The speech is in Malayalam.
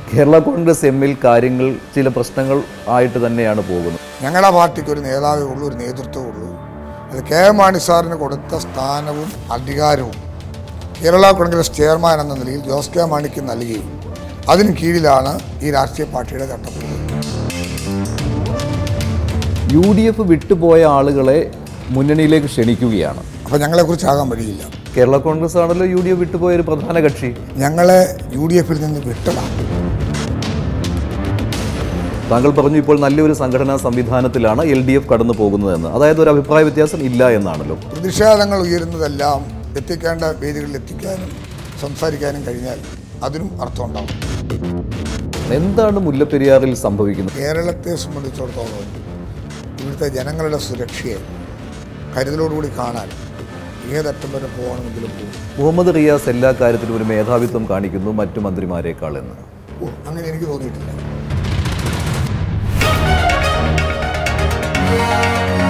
കേരള കോൺഗ്രസ് എമ്മിൽ കാര്യങ്ങൾ ചില പ്രശ്നങ്ങൾ ആയിട്ട് തന്നെയാണ് പോകുന്നത് ഞങ്ങളുടെ പാർട്ടിക്ക് ഒരു നേതാവേ ഉള്ളൂ ഒരു നേതൃത്വമേ ഉള്ളൂ അത് കെ എം മാണി സാറിന് കൊടുത്ത സ്ഥാനവും അധികാരവും കേരള കോൺഗ്രസ് ചെയർമാൻ എന്ന നിലയിൽ ജോസ് കെ മാണിക്ക് നൽകി അതിന് കീഴിലാണ് ഈ രാഷ്ട്രീയ പാർട്ടിയുടെ ചട്ടപ്പുറം യു ഡി എഫ് വിട്ടുപോയ ആളുകളെ മുന്നണിയിലേക്ക് ക്ഷണിക്കുകയാണ് അപ്പോൾ ഞങ്ങളെക്കുറിച്ചാകാൻ വഴിയില്ല കേരള കോൺഗ്രസ് ആണല്ലോ യു ഡി എഫ് വിട്ടുപോയ ഒരു പ്രധാന കക്ഷി ഞങ്ങളെ യു ഡി എഫിൽ നിന്ന് വിട്ടതാണ് താങ്കൾ പറഞ്ഞു ഇപ്പോൾ നല്ലൊരു സംഘടനാ സംവിധാനത്തിലാണ് എൽ ഡി എഫ് കടന്നു പോകുന്നതെന്ന് അതായത് ഒരു അഭിപ്രായ വ്യത്യാസം ഇല്ല എന്നാണല്ലോ പ്രതിഷേധങ്ങൾ ഉയരുന്നതെല്ലാം എത്തിക്കേണ്ട വേദികളിൽ എത്തിക്കാനും സംസാരിക്കാനും കഴിഞ്ഞാൽ അതിനും അർത്ഥമുണ്ടാവും എന്താണ് മുല്ലപ്പെരിയാറിൽ സംഭവിക്കുന്നത് കേരളത്തെ സംബന്ധിച്ചിടത്തോളം ഇവിടുത്തെ ജനങ്ങളുടെ സുരക്ഷയെ കരുതലോടുകൂടി കാണാൻ ഏതറ്റം വരെ പോകണമെങ്കിലും പോകും മുഹമ്മദ് റിയാസ് എല്ലാ കാര്യത്തിലും ഒരു മേധാവിത്വം കാണിക്കുന്നു മറ്റു മന്ത്രിമാരെക്കാൾ എന്ന് ഓ അങ്ങനെ എനിക്ക് തോന്നിയിട്ടില്ല